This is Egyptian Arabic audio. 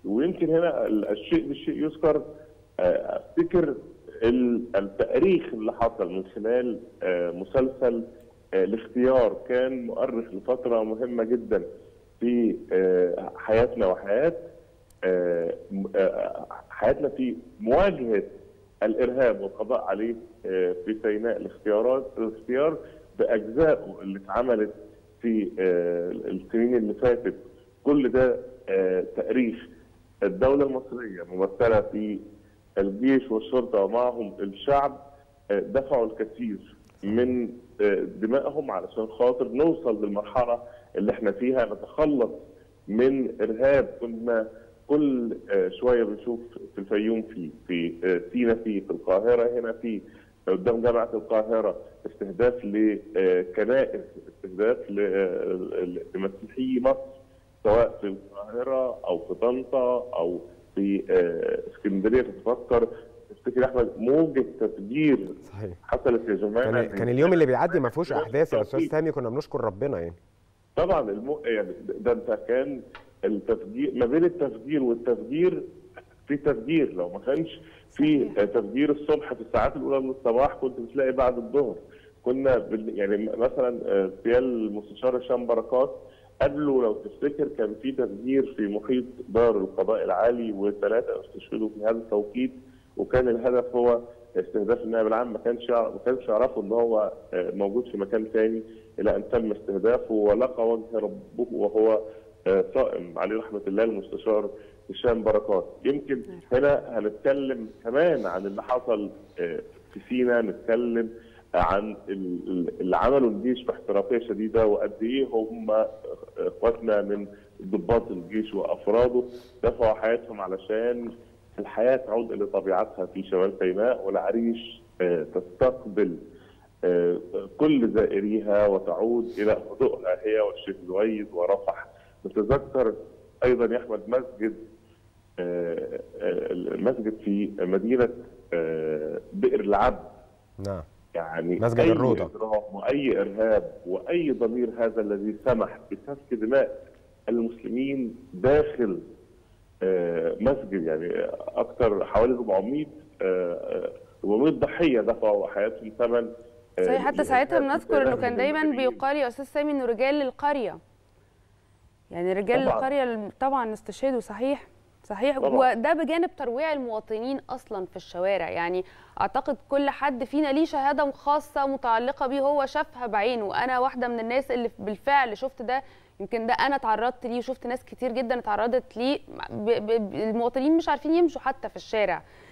ويمكن هنا الشيء بالشيء يذكر افتكر التاريخ اللي حصل من خلال مسلسل الاختيار كان مؤرخ لفتره مهمه جدا في حياتنا وحياه حياتنا في مواجهه الارهاب والقضاء عليه في سيناء الاختيارات الاختيار باجزائه اللي اتعملت في السنين اللي فاتت كل ده تاريخ الدوله المصريه ممثله في الجيش والشرطه ومعهم الشعب دفعوا الكثير من دمائهم علشان خاطر نوصل للمرحله اللي احنا فيها نتخلص من ارهاب كنا كل شويه بنشوف في الفيوم في في سينا في في القاهره هنا في قدام جامعه القاهره استهداف لكنائس استهداف لمسيحي مصر سواء في القاهره او في طنطا او في اسكندريه تتفكر تفتكر احمد موجه تفجير صحيح حصلت يا جماعه كان, كان اليوم اللي بيعدي ما فيهوش احداث يا استاذ سامي كنا بنشكر ربنا يعني طبعا الم... يعني ده انت كان التفجير ما بين التفجير والتفجير في تفجير لو ما كانش في تفجير الصبح في الساعات الاولى من الصباح كنت بتلاقي بعد الظهر كنا بال... يعني مثلا سيال المستشار هشام بركات قبله لو تفتكر كان في تفجير في محيط دار القضاء العالي وثلاثه استشهدوا في هذا التوقيت وكان الهدف هو استهداف النائب العام ما كانش ما كانش يعرفوا ان هو موجود في مكان ثاني الى ان تم استهدافه ولقى وجه ربه وهو صائم عليه رحمه الله المستشار هشام بركات يمكن هنا هنتكلم كمان عن اللي حصل في سينا نتكلم عن اللي عملوا الجيش باحترافيه شديده وقد ايه هم اخواتنا من ضباط الجيش وافراده دفعوا حياتهم علشان الحياه تعود الى طبيعتها في شمال سيناء والعريش تستقبل كل زائريها وتعود الى هدوءها هي والشيخ زويد ورفح نتذكر ايضا يا احمد مسجد المسجد في مدينه بئر العبد نعم يعني مسجد أي الروضة. إجرام واي ارهاب واي ضمير هذا الذي سمح بسفك دماء المسلمين داخل مسجد يعني اكثر حوالي 400 400 ضحيه دفعوا حياتهم ثمن صحيح حتى ساعتها بنذكر انه كان دايما بيقال يا استاذ سامي انه رجال القريه يعني رجال طبعاً. القريه طبعا استشهدوا صحيح صحيح طبعاً. وده بجانب ترويع المواطنين اصلا في الشوارع يعني اعتقد كل حد فينا ليه شهاده خاصه متعلقه بيه هو شافها بعينه وانا واحده من الناس اللي بالفعل شفت ده يمكن ده انا تعرضت ليه وشفت ناس كتير جدا اتعرضت ليه ب- ب- ب- المواطنين مش عارفين يمشوا حتى في الشارع